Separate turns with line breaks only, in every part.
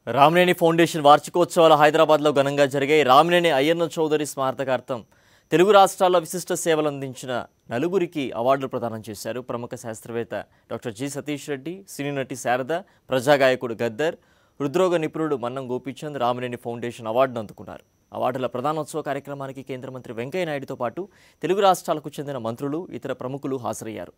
Ramineni foundation వార్షికోత్సవాలు హైదరాబాద్లో ఘనంగా జరిగాయి రామినేని అయ్యన్న చౌదరి స్మారకార్థం తెలుగు రాష్ట్రాల్లో విశిష్ట సేవలు అందించిన నలుగురికి అవార్డులు ప్రదానం చేశారు ప్రముఖ శాస్త్రవేత్త డాక్టర్ జి సతీష్ రెడ్డి సినీ నటి శారద ప్రజాగాయకుడు గద్దర్ హృద్రోగ నిపుణుడు మన్నం గోపీచంద్ రామినేని ఫౌండేషన్ అవార్డును అందుకున్నారు అవార్డుల ప్రధానోత్సవ కార్యక్రమానికి కేంద్ర మంత్రి వెంకయ్య నాయుడుతో పాటు తెలుగు రాష్ట్రాలకు చెందిన మంత్రులు ఇతర ప్రముఖులు హాజరయ్యారు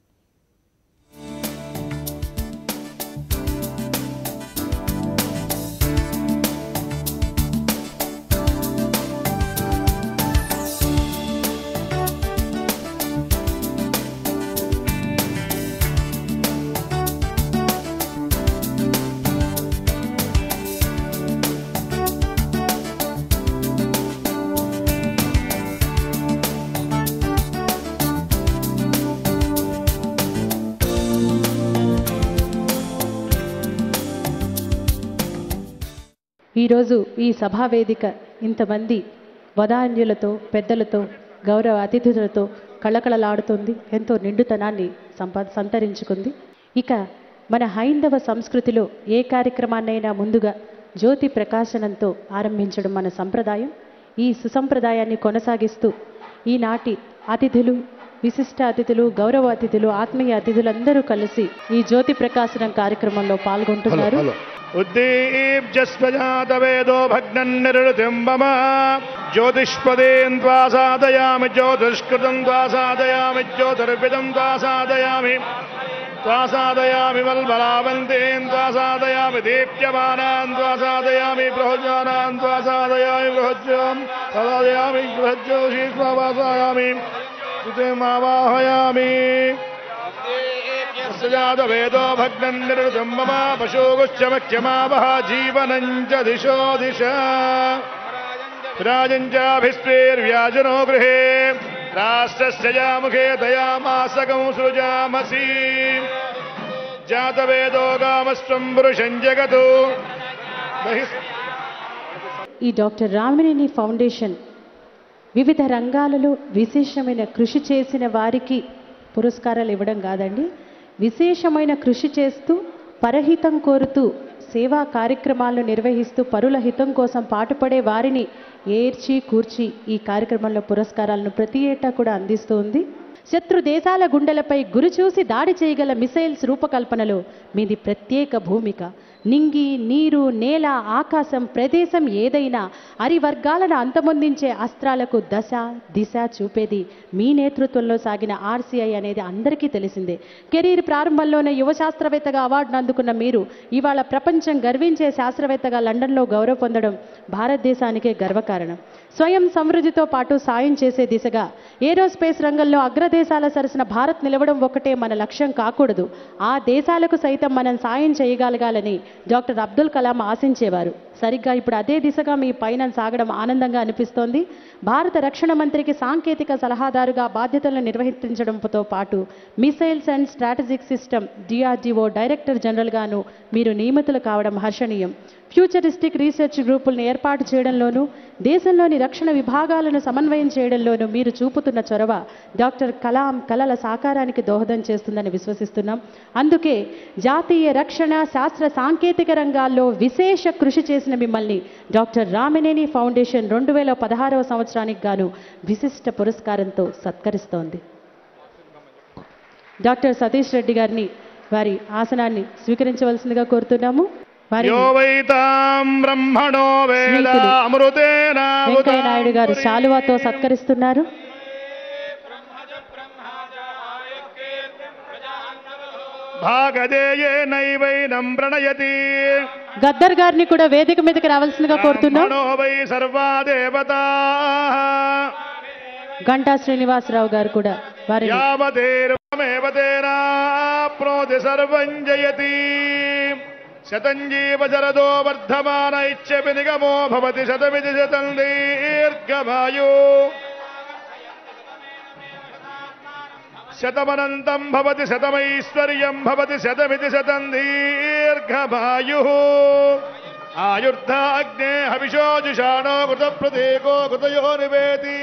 ఈరోజు ఈ సభా వేదిక ఇంతమంది వదాన్యులతో పెద్దలతో గౌరవ అతిథులతో కళకళలాడుతుంది ఎంతో నిండుతనాన్ని సంపా సంతరించుకుంది ఇక మన హైందవ సంస్కృతిలో ఏ కార్యక్రమాన్నైనా ముందుగా జ్యోతి ప్రకాశనంతో ఆరంభించడం మన సంప్రదాయం ఈ సుసంప్రదాయాన్ని కొనసాగిస్తూ ఈనాటి అతిథులు విశిష్ట అతిథులు గౌరవ అతిథులు ఆత్మీయ అతిథులందరూ కలిసి ఈ జ్యోతి ప్రకాశనం కార్యక్రమంలో పాల్గొంటున్నారు
ఉద్దీప్యస్వజాతవేదో భగ్నన్నిరుతిం మమ జ్యోతిష్పదేన్ త్వా సాధయామి జ్యోతిష్కృతం త్వా సాధయామి జ్యోతిర్పిదం త్వా సాధయామి త్వా సాధయామి వల్బలావంతేన్ త్వా సాధయామి దీప్యమానాన్ త్వా సాధయామి బృహజ్ఞానాన్ త్వా సాధయామి బృహజ్యోం సాధయామి బృహజ్యోషి స్వాసాయామి కృతిమావాహయామి जातवेदो भग्नन्निर्वृतं मम पशोगुश्चमख्यमावः जीवनं च दिशो दिश राजं चाभिस्प्रेर्व्याजनो गृहे राष्ट्रस्य यामुखे दयामासकं सृजामसि जातवेदो गामस्त्वं पुरुषं जगतो बहिः
ఈ డాక్టర్ రామినేని ఫౌండేషన్ వివిధ రంగాలలో విశేషమైన కృషి చేసిన వారికి పురస్కారాలు ఇవ్వడం కాదండి విశేషమైన కృషి చేస్తూ పరహితం కోరుతూ సేవా కార్యక్రమాలను నిర్వహిస్తూ పరుల హితం కోసం పాటుపడే వారిని ఏర్చి కూర్చి ఈ కార్యక్రమంలో పురస్కారాలను ప్రతి ఏటా కూడా అందిస్తూ ఉంది శత్రు దేశాల గుండెలపై గురి చూసి దాడి చేయగల మిసైల్స్ రూపకల్పనలో మీది ప్రత్యేక భూమిక నింగి నీరు నేల ఆకాశం ప్రదేశం ఏదైనా అరి వర్గాలను అంతమొందించే అస్త్రాలకు దశ దిశ చూపేది మీ నేతృత్వంలో సాగిన ఆర్సీఐ అనేది అందరికీ తెలిసిందే కెరీర్ ప్రారంభంలోనే యువ శాస్త్రవేత్తగా అవార్డును అందుకున్న మీరు ఇవాళ ప్రపంచం గర్వించే శాస్త్రవేత్తగా లండన్లో గౌరవ పొందడం భారతదేశానికే గర్వకారణం స్వయం సమృద్ధితో పాటు సాయం చేసే దిశగా ఏరోస్పేస్ రంగంలో అగ్రదేశాల సరసన భారత్ నిలవడం ఒకటే మన లక్ష్యం కాకూడదు ఆ దేశాలకు సైతం మనం సాయం చేయగలగాలని డాక్టర్ అబ్దుల్ కలాం ఆశించేవారు సరిగ్గా ఇప్పుడు అదే దిశగా మీ పైన సాగడం ఆనందంగా అనిపిస్తోంది భారత రక్షణ మంత్రికి సాంకేతిక సలహాదారుగా బాధ్యతలను నిర్వహించడంతో పాటు missiles and strategic system DRDO director జనరల్గాను మీరు నియమితులు కావడం హర్షణీయం ఫ్యూచరిస్టిక్ రీసెర్చ్ గ్రూపులను ఏర్పాటు చేయడంలోనూ దేశంలోని రక్షణ విభాగాలను సమన్వయం చేయడంలోనూ మీరు చూపుతున్న చొరవ డాక్టర్ కలాం కలల సాకారానికి దోహదం చేస్తుందని విశ్వసిస్తున్నాం అందుకే జాతీయ రక్షణ శాస్త్ర సాంకేతిక రంగాల్లో విశేష కృషి చేసిన మిమ్మల్ని డాక్టర్ రామినేని ఫౌండేషన్ రెండు వేల పదహారవ సంవత్సరానికి గాను విశిష్ట పురస్కారంతో సత్కరిస్తోంది డాక్టర్ సతీష్ రెడ్డి గారిని వారి ఆసనాన్ని స్వీకరించవలసిందిగా కోరుతున్నాము వారి
यो वैतां ब्रह्मणो वेद
స్నేహితులు
अमृतेन
వెంకయ్య నాయుడు గారు శాలువాతో సత్కరిస్తున్నారు
भागधेयेनैवैनं प्रणयति
గద్దర్ గారిని కూడా వేదిక మీదకి రావాల్సిందిగా కోరుతున్నాం
ब्राह्मणो वै सर्वा देवताः
గంటా శ్రీనివాసరావు గారు కూడా వారిని
यावदेर्वमेव तेनाप्नोति सर्वं जयति शतं जीवशरदो वर्धमान इच्छपि निगमो भवति शतमिति शतं दीर्घमायु शतमनन्तं भवति शतमैश्वर्यं भवति शतमिति शतं दीर्घमायुः आयुर्धा अग्ने हविषो जुषाणो कृतप्रतीको कृतयो निवेति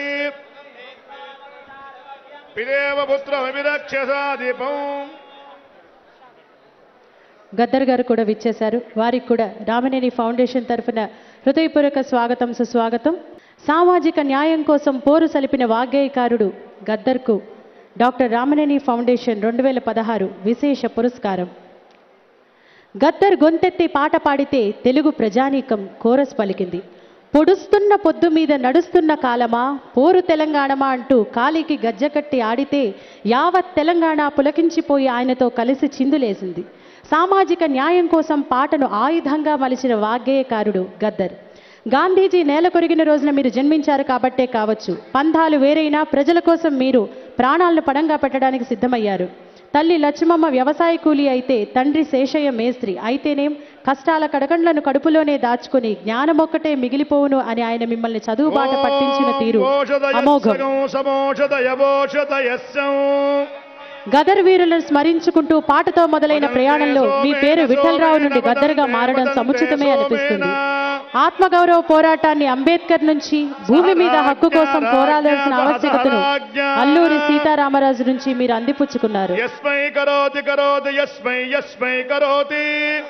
पिदेव पुत्रमभिरक्षसाधिपम्
గద్దర్ గారు కూడా విచ్చేశారు వారికి కూడా రామనేని ఫౌండేషన్ తరఫున హృదయపూర్వక స్వాగతం సుస్వాగతం సామాజిక న్యాయం కోసం పోరు సలిపిన వాగ్గేయకారుడు గద్దర్కు డాక్టర్ రామనేని ఫౌండేషన్ రెండు వేల పదహారు విశేష పురస్కారం గద్దర్ గొంతెత్తి పాట పాడితే తెలుగు ప్రజానీకం కోరస్ పలికింది పొడుస్తున్న పొద్దు మీద నడుస్తున్న కాలమా పోరు తెలంగాణమా అంటూ కాలికి గజ్జకట్టి ఆడితే యావత్ తెలంగాణ పులకించిపోయి ఆయనతో కలిసి చిందులేసింది సామాజిక న్యాయం కోసం పాటను ఆయుధంగా మలిచిన వాగ్గేయకారుడు గద్దర్ గాంధీజీ నేల కొరిగిన రోజున మీరు జన్మించారు కాబట్టే కావచ్చు పంధాలు వేరైనా ప్రజల కోసం మీరు ప్రాణాలను పడంగా పెట్టడానికి సిద్ధమయ్యారు తల్లి లక్ష్మమ్మ వ్యవసాయ కూలి అయితే తండ్రి శేషయ్య మేస్త్రి అయితేనేం కష్టాల కడకండ్లను కడుపులోనే దాచుకుని జ్ఞానమొక్కటే మిగిలిపోవును అని ఆయన మిమ్మల్ని చదువు బాట పట్టించిన తీరు అమోఘం
సమోషదయవోషదయస్సం
గదర్ వీరులను స్మరించుకుంటూ పాటతో మొదలైన ప్రయాణంలో మీ పేరు విఠలరావు నుండి గద్దర్గా మారడం సముచితమే అనిపిస్తుంది ఆత్మగౌరవ పోరాటాన్ని అంబేద్కర్ నుంచి భూమి మీద హక్కు కోసం పోరాడాల్సిన ఆవశ్యకతను అల్లూరి సీతారామరాజు నుంచి మీరు అందిపుచ్చుకున్నారు
యస్మై కరోతి కరోతి యస్మై యస్మై కరోతి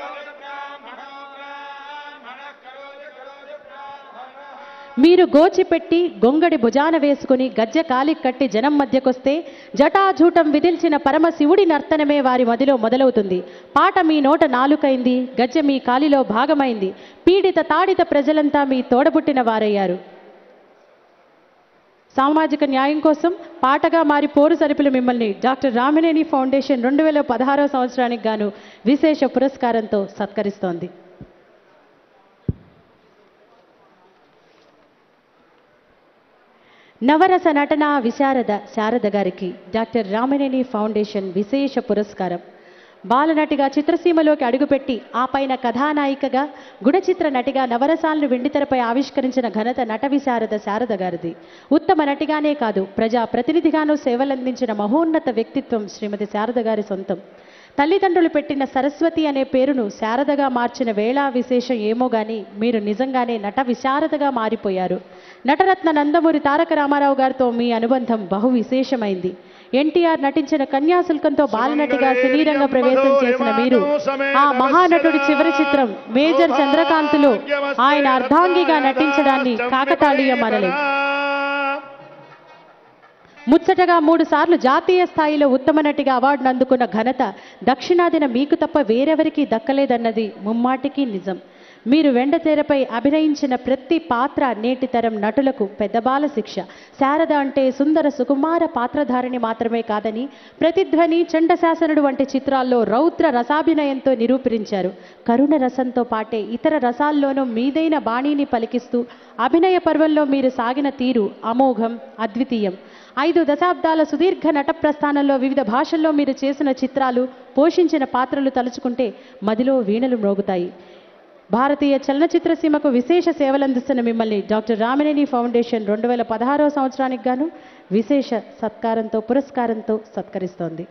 మీరు గోచిపెట్టి గొంగడి భుజాన వేసుకుని గజ్జె కాలి కట్టి జనం మధ్యకొస్తే జటాజూటం విదిల్చిన పరమశివుడి నర్తనమే వారి మదిలో మొదలవుతుంది పాట మీ నోట నాలుకైంది గజ్జె మీ కాలిలో భాగమైంది పీడిత తాడిత ప్రజలంతా మీ తోడబుట్టిన వారయ్యారు సామాజిక న్యాయం కోసం పాటగా మారి పోరు సరిపులు మిమ్మల్ని డాక్టర్ రామినేని ఫౌండేషన్ రెండు వేల పదహారవ సంవత్సరానికి గాను విశేష పురస్కారంతో సత్కరిస్తోంది నవరస నటన విశారద శారద గారికి డాక్టర్ రామినేని ఫౌండేషన్ విశేష పురస్కారం బాలనటిగా చిత్రసీమలోకి అడుగుపెట్టి ఆ పైన కథానాయికగా గుణచిత్ర నటిగా నవరసాలను వెండితెరపై ఆవిష్కరించిన ఘనత నట విశారద శారద గారిది ఉత్తమ నటిగానే కాదు ప్రజా ప్రతినిధిగానూ సేవలందించిన మహోన్నత వ్యక్తిత్వం శ్రీమతి శారద గారి సొంతం తల్లిదండ్రులు పెట్టిన సరస్వతి అనే పేరును శారదగా మార్చిన వేళా విశేషం ఏమో గాని మీరు నిజంగానే నట విశారదగా మారిపోయారు నటరత్న నందమూరి తారక రామారావు గారితో మీ అనుబంధం బహు విశేషమైంది ఎన్టీఆర్ నటించిన కన్యాశుల్కంతో బాలనటిగా సినీ రంగ ప్రవేశం చేసిన మీరు ఆ మహానటుడి చివరి చిత్రం మేజర్ చంద్రకాంత్లో ఆయన అర్ధాంగిగా నటించడాన్ని కాకతాళీయం అనలేదు ముచ్చటగా మూడు సార్లు జాతీయ స్థాయిలో ఉత్తమ నటిగా అవార్డును అందుకున్న ఘనత దక్షిణాదిన మీకు తప్ప వేరెవరికీ దక్కలేదన్నది ముమ్మాటికి నిజం మీరు వెండతెరపై అభినయించిన ప్రతి పాత్ర నేటి తరం నటులకు పెద్దబాల శిక్ష శారద అంటే సుందర సుకుమార పాత్రధారిణి మాత్రమే కాదని ప్రతిధ్వని చండశాసనుడు వంటి చిత్రాల్లో రౌద్ర రసాభినయంతో నిరూపించారు కరుణ రసంతో పాటే ఇతర రసాల్లోనూ మీదైన బాణీని పలికిస్తూ అభినయ పర్వంలో మీరు సాగిన తీరు అమోఘం అద్వితీయం ఐదు దశాబ్దాల సుదీర్ఘ నట ప్రస్థానంలో వివిధ భాషల్లో మీరు చేసిన చిత్రాలు పోషించిన పాత్రలు తలుచుకుంటే మదిలో వీణలు మ్రోగుతాయి భారతీయ చలనచిత్ర సీమకు విశేష సేవలందిస్తున్న మిమ్మల్ని డాక్టర్ రామినేని ఫౌండేషన్ రెండు వేల పదహారవ సంవత్సరానికి గాను విశేష సత్కారంతో పురస్కారంతో సత్కరిస్తోంది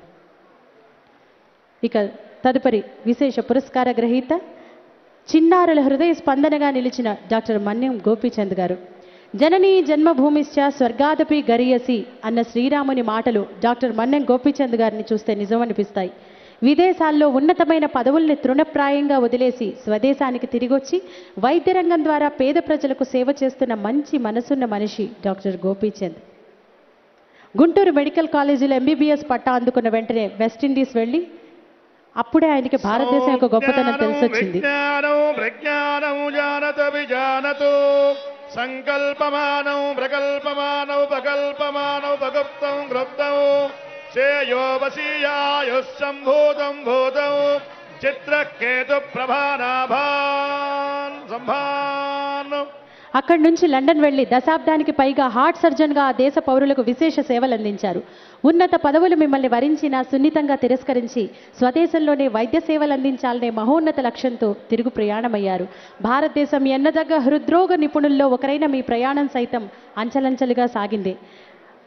ఇక తదుపరి విశేష పురస్కార గ్రహీత చిన్నారుల హృదయ స్పందనగా నిలిచిన డాక్టర్ మన్యం గోపీచంద్ గారు జననీ జన్మభూమిశ్చ స్వర్గాదపి గరియసి అన్న శ్రీరాముని మాటలు డాక్టర్ మన్నెం గోపీచంద్ గారిని చూస్తే నిజమనిపిస్తాయి విదేశాల్లో ఉన్నతమైన పదవుల్ని తృణప్రాయంగా వదిలేసి స్వదేశానికి తిరిగొచ్చి వైద్య రంగం ద్వారా పేద ప్రజలకు సేవ చేస్తున్న మంచి మనసున్న మనిషి డాక్టర్ గోపీచంద్ గుంటూరు మెడికల్ కాలేజీలో ఎంబీబీఎస్ పట్టా అందుకున్న వెంటనే వెస్టిండీస్ వెళ్ళి అప్పుడే ఆయనకి భారతదేశం యొక్క గొప్పతనం తెలిసొచ్చింది
విజ్ఞానం ప్రజ్ఞానం జానత విజానతు సంకల్పమానం ప్రకల్పమానౌ ప్రకల్పమానౌ ప్రగుప్తం గృప్తం శ్రేయో వసీయాయు సంభూతం భూతం చిత్రకేతు ప్రభానాభాన్ సంభాన్
అక్కడి నుంచి లండన్ వెళ్లి దశాబ్దానికి పైగా హార్ట్ సర్జన్గా ఆ దేశ పౌరులకు విశేష సేవలు అందించారు ఉన్నత పదవులు మిమ్మల్ని వరించిన సున్నితంగా తిరస్కరించి స్వదేశంలోనే వైద్య సేవలు అందించాలనే మహోన్నత లక్ష్యంతో తిరుగు ప్రయాణమయ్యారు భారతదేశం ఎన్నదగ్గ హృద్రోగ నిపుణుల్లో ఒకరైన మీ ప్రయాణం సైతం అంచలంచలుగా సాగింది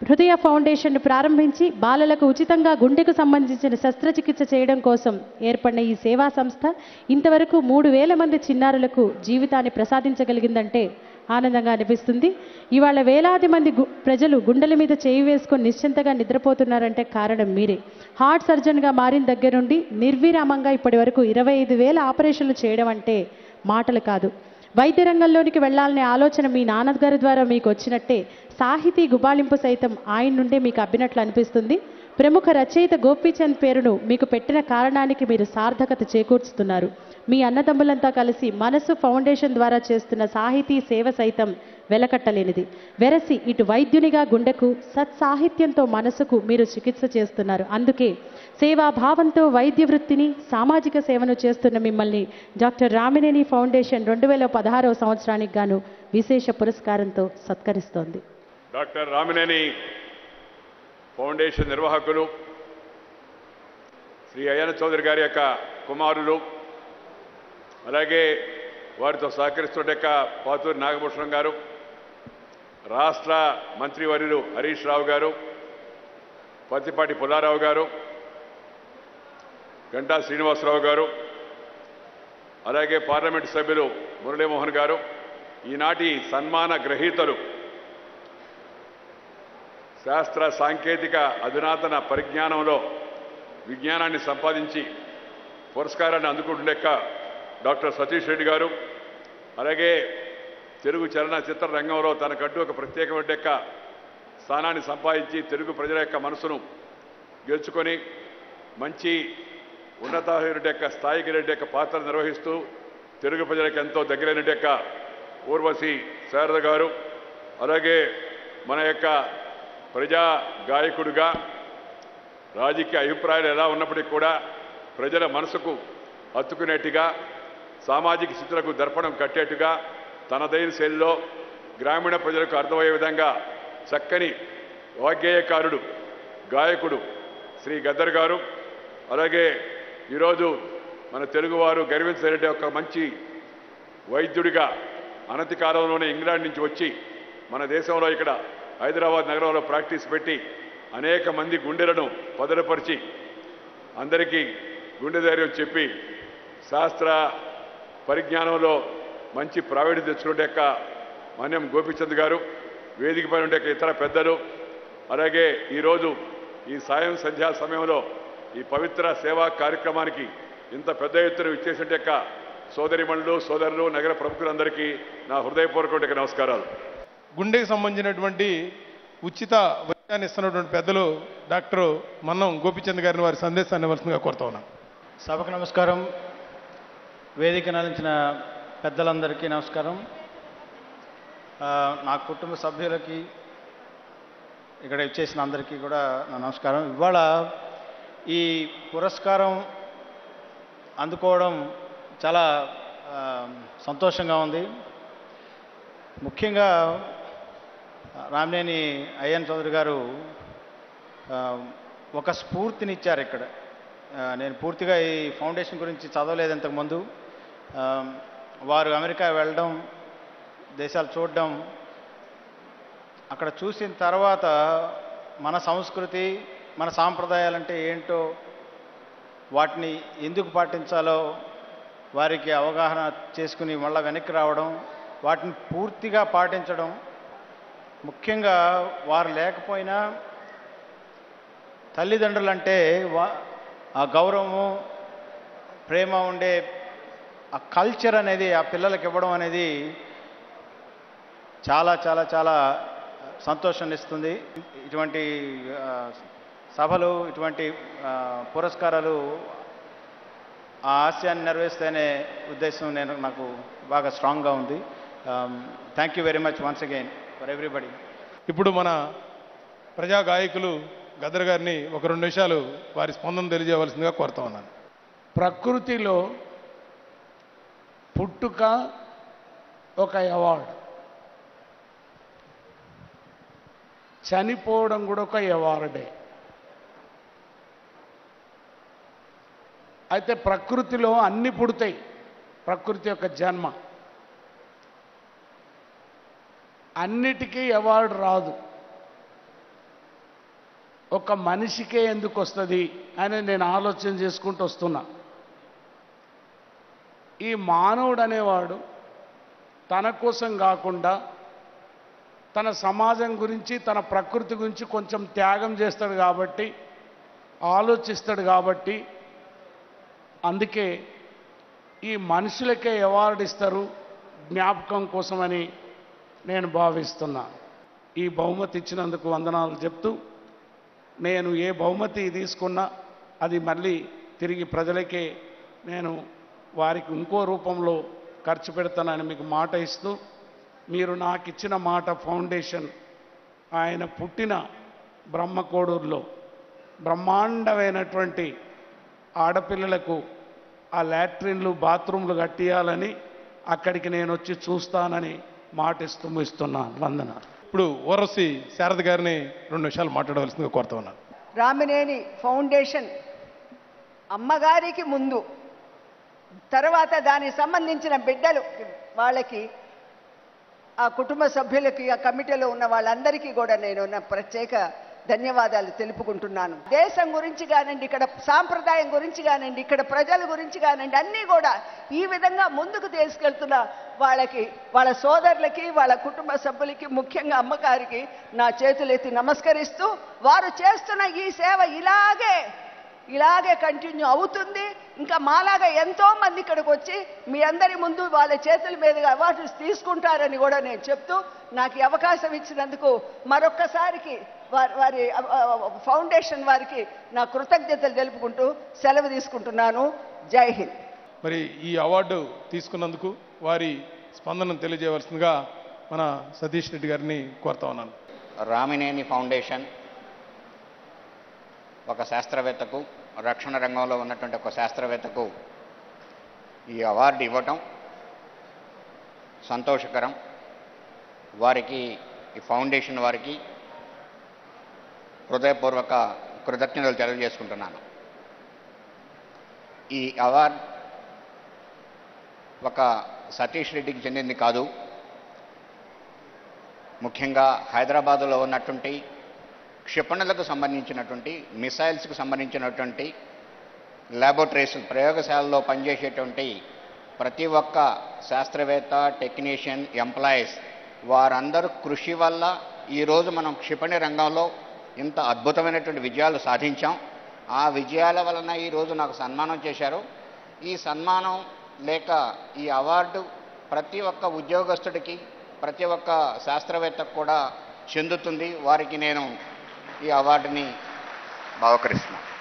హృదయ ఫౌండేషన్ ప్రారంభించి బాలలకు ఉచితంగా గుండెకు సంబంధించిన శస్త్రచికిత్స చేయడం కోసం ఏర్పడిన ఈ సేవా సంస్థ ఇంతవరకు మూడు వేల మంది చిన్నారులకు జీవితాన్ని ప్రసాదించగలిగిందంటే ఆనందంగా అనిపిస్తుంది ఇవాళ వేలాది మంది గు- ప్రజలు గుండెల మీద చేయి వేసుకొని నిశ్చింతగా నిద్రపోతున్నారంటే కారణం మీరే హార్ట్ సర్జన్గా మారిన దగ్గర నుండి నిర్విరామంగా ఇప్పటి వరకు ఇరవై ఐదు వేల ఆపరేషన్లు చేయడం అంటే మాటలు కాదు వైద్య రంగంలోనికి వెళ్ళాలనే ఆలోచన మీ నాన్నగారి ద్వారా మీకు వచ్చినట్టే సాహితీ గుబాళింపు సైతం ఆయన నుండే మీకు అబ్బినట్లు అనిపిస్తుంది ప్రముఖ రచయిత గోపీచంద్ పేరును మీకు పెట్టిన కారణానికి మీరు సార్థకత చేకూర్చుతున్నారు మీ అన్నదమ్ములంతా కలిసి మనసు ఫౌండేషన్ ద్వారా చేస్తున్న సాహితీ సేవ సైతం వెలకట్టలేనిది వెరసి ఇటు వైద్యునిగా గుండెకు సత్సాహిత్యంతో మనసుకు మీరు చికిత్స చేస్తున్నారు అందుకే సేవాభావంతో వైద్య వృత్తిని సామాజిక సేవను చేస్తున్న మిమ్మల్ని డాక్టర్ రామినేని ఫౌండేషన్ రెండు వేల పదహారవ సంవత్సరానికి గాను విశేష పురస్కారంతో సత్కరిస్తోంది
డాక్టర్ రామినేని ఫౌండేషన్ నిర్వాహకులు శ్రీ అయ్యన్న చౌదరి గారి యొక్క కుమారులు అలాగే వారితో సహకరిస్తున్న యొక్క పాతూరి నాగభూషణం గారు రాష్ట్ర మంత్రివర్యులు హరీష్ రావు గారు పత్తిపాటి పుల్లారావు గారు గంటా శ్రీనివాసరావు గారు అలాగే పార్లమెంటు సభ్యులు మురళీమోహన్ గారు ఈనాటి సన్మాన గ్రహీతలు శాస్త్ర సాంకేతిక అధునాతన పరిజ్ఞానంలో విజ్ఞానాన్ని సంపాదించి పురస్కారాన్ని అందుకుంటుండెక్క డాక్టర్ సతీష్ రెడ్డి గారు అలాగే తెలుగు చలనచిత్ర రంగంలో తనకంటూ ఒక ప్రత్యేకమైన యొక్క స్థానాన్ని సంపాదించి తెలుగు ప్రజల యొక్క మనసును గెలుచుకొని మంచి ఉన్నతాహిరుడి యొక్క స్థాయికి రెడ్డి యొక్క పాత్ర నిర్వహిస్తూ తెలుగు ప్రజలకు ఎంతో దగ్గరైన యొక్క ఊర్వశి శారద గారు అలాగే మన యొక్క ప్రజా గాయకుడిగా రాజకీయ అభిప్రాయాలు ఎలా ఉన్నప్పటికీ కూడా ప్రజల మనసుకు హత్తుకునేట్టుగా సామాజిక స్థితులకు దర్పణం కట్టేట్టుగా తనదైన శైలిలో గ్రామీణ ప్రజలకు అర్థమయ్యే విధంగా చక్కని వాగ్గేయకారుడు గాయకుడు శ్రీ గద్దర్ గారు అలాగే ఈరోజు మన తెలుగువారు గర్వించలేని ఒక మంచి వైద్యుడిగా అనతి కాలంలోనే ఇంగ్లాండ్ నుంచి వచ్చి మన దేశంలో ఇక్కడ హైదరాబాద్ నగరంలో ప్రాక్టీస్ పెట్టి అనేక మంది గుండెలను పదరపరిచి అందరికీ గుండె ధైర్యం చెప్పి శాస్త్ర పరిజ్ఞానంలో మంచి ప్రావీణ్యం తెచ్చుకునే యొక్క మన్యం గోపిచంద్ గారు వేదిక పైన ఉండే ఇతర పెద్దలు అలాగే ఈరోజు ఈ సాయం సంధ్యా సమయంలో ఈ పవిత్ర సేవా కార్యక్రమానికి ఇంత పెద్ద ఎత్తున ఇచ్చేసిన యొక్క సోదరిమణులు సోదరులు నగర ప్రముఖులందరికీ నా హృదయపూర్వక నమస్కారాలు
గుండెకి సంబంధించినటువంటి ఉచిత వైద్యాన్ని ఇస్తున్నటువంటి పెద్దలు డాక్టర్ మన్నం గోపిచంద్ గారిని వారి సందేశాన్ని ఇవ్వాల్సిందిగా కోరుతా ఉన్నాను
సభకు నమస్కారం వేదిక నలించిన పెద్దలందరికీ నమస్కారం ఆ, నా కుటుంబ సభ్యులకి ఇక్కడ ఇచ్చేసిన అందరికీ కూడా నా నమస్కారం ఇవాళ ఈ పురస్కారం అందుకోవడం చాలా ఆ, సంతోషంగా ఉంది ముఖ్యంగా రామినేని అయ్యన్ చౌదరి గారు ఆ, ఒక స్ఫూర్తినిచ్చారు ఇక్కడ ఆ, నేను పూర్తిగా ఈ ఫౌండేషన్ గురించి చదవలేదు ఇంతకుముందు ఆ, వారు అమెరికా వెళ్ళడం దేశాలు చూడడం అక్కడ చూసిన తర్వాత మన సంస్కృతి మన సాంప్రదాయాలంటే ఏంటో వాటిని ఎందుకు పాటించాలో వారికి అవగాహన చేసుకుని మళ్ళీ వెనక్కి రావడం వాటిని పూర్తిగా పాటించడం ముఖ్యంగా వారు లేకపోయినా తల్లిదండ్రులంటే వా ఆ గౌరవము ప్రేమ ఉండే ఆ కల్చర్ అనేది ఆ పిల్లలకి ఇవ్వడం అనేది చాలా చాలా చాలా సంతోషాన్ని ఇస్తుంది ఇటువంటి ఆ, సభలు ఇటువంటి ఆ, పురస్కారాలు ఆ ఆశయాన్ని నెరవేరుస్తాయనే ఉద్దేశం నేను నాకు బాగా స్ట్రాంగ్గా ఉంది thank you very much once again for everybody
ఇప్పుడు మన ప్రజా గాయకులు గద్దర్ గారిని ఒక రెండు నిమిషాలు వారి స్పందన తెలియజేయవలసిందిగా కోరుతా ఉన్నాను
ప్రకృతిలో పుట్టుక ఒక అవార్డు చనిపోవడం కూడా ఒక అవార్డే అయితే ప్రకృతిలో అన్ని పుడతాయి ప్రకృతి యొక్క జన్మ అన్నిటికీ అవార్డు రాదు ఒక మనిషికే ఎందుకు వస్తుంది అని నేను ఆలోచన చేసుకుంటూ వస్తున్నా ఈ మానవుడు అనేవాడు తన కోసం కాకుండా తన సమాజం గురించి తన ప్రకృతి గురించి కొంచెం త్యాగం చేస్తాడు కాబట్టి ఆలోచిస్తాడు కాబట్టి అందుకే ఈ మనుషులకే అవార్డు ఇస్తారు జ్ఞాపకం కోసమని నేను భావిస్తున్నా ఈ బహుమతి ఇచ్చినందుకు వందనాలు చెప్తూ నేను ఏ బహుమతి తీసుకున్నా అది మళ్ళీ తిరిగి ప్రజలకే నేను వారికి ఇంకో రూపంలో ఖర్చు పెడతానని మీకు మాట ఇస్తూ మీరు నాకు ఇచ్చిన మాట ఫౌండేషన్ ఆయన పుట్టిన బ్రహ్మకోడూరులో బ్రహ్మాండమైనటువంటి ఆడపిల్లలకు ఆ లాట్రిన్లు బాత్రూంలు కట్టియాలని అక్కడికి నేను వచ్చి చూస్తానని మాటిస్తూ ఇస్తున్నాను వందనాలు
ఇప్పుడు ఓరసి శారద గారిని రెండు నిమిషాలు మాట్లాడవలసిందిగా కోరుతా ఉన్నాను
రామినేని ఫౌండేషన్ అమ్మగారికి ముందు తర్వాత దానికి సంబంధించిన బిడ్డలు వాళ్ళకి ఆ కుటుంబ సభ్యులకి ఆ కమిటీలో ఉన్న వాళ్ళందరికీ కూడా నేను నా ప్రత్యేక ధన్యవాదాలు తెలుపుకుంటున్నాను దేశం గురించి కానివ్వండి ఇక్కడ సాంప్రదాయం గురించి కానివ్వండి ఇక్కడ ప్రజల గురించి కానివ్వండి అన్నీ కూడా ఈ విధంగా ముందుకు తీసుకెళ్తున్న వాళ్ళకి వాళ్ళ సోదరులకి వాళ్ళ కుటుంబ సభ్యులకి ముఖ్యంగా అమ్మగారికి నా చేతులెత్తి నమస్కరిస్తూ వారు చేస్తున్న ఈ సేవ ఇలాగే ఇలాగే కంటిన్యూ అవుతుంది ఇంకా మాలాగా ఎంతో మంది ఇక్కడికి వచ్చి మీ అందరి ముందు వాళ్ళ చేతుల మీదుగా అవార్డు తీసుకుంటారని కూడా నేను చెప్తూ నాకు ఈ అవకాశం ఇచ్చినందుకు మరొక్కసారికి వారి వారి అ, అ, ఫౌండేషన్ వారికి నా కృతజ్ఞతలు తెలుపుకుంటూ సెలవు తీసుకుంటున్నాను జై హింద్
మరి ఈ అవార్డు తీసుకున్నందుకు వారి స్పందనను తెలియజేయవలసిందిగా మన సతీష్ రెడ్డి గారిని కోరుతా ఉన్నాను
రామినేని ఫౌండేషన్ ఒక శాస్త్రవేత్తకు రక్షణ రంగంలో ఉన్నటువంటి ఒక శాస్త్రవేత్తకు ఈ అవార్డు ఇవ్వటం సంతోషకరం వారికి ఈ ఫౌండేషన్ వారికి హృదయపూర్వక కృతజ్ఞతలు తెలియజేసుకుంటున్నాను ఈ అవార్డ్ ఒక సతీష్ రెడ్డికి చెందింది కాదు ముఖ్యంగా హైదరాబాదులో ఉన్నటువంటి క్షిపణులకు సంబంధించినటువంటి మిసైల్స్కి సంబంధించినటువంటి ల్యాబొరేటరీస్ ప్రయోగశాలలో పనిచేసేటువంటి ప్రతి ఒక్క శాస్త్రవేత్త టెక్నీషియన్ ఎంప్లాయీస్ వారందరూ కృషి వల్ల ఈరోజు మనం క్షిపణి రంగంలో ఇంత అద్భుతమైనటువంటి విజయాలు సాధించాం ఆ విజయాల వలన ఈరోజు నాకు సన్మానం చేశారు ఈ సన్మానం లేక ఈ అవార్డు ప్రతి ఒక్క ఉద్యోగస్తుడికి ప్రతి ఒక్క శాస్త్రవేత్తకు కూడా చెందుతుంది వారికి నేను ఈ అవార్డుని బహుకరిస్తున్నాను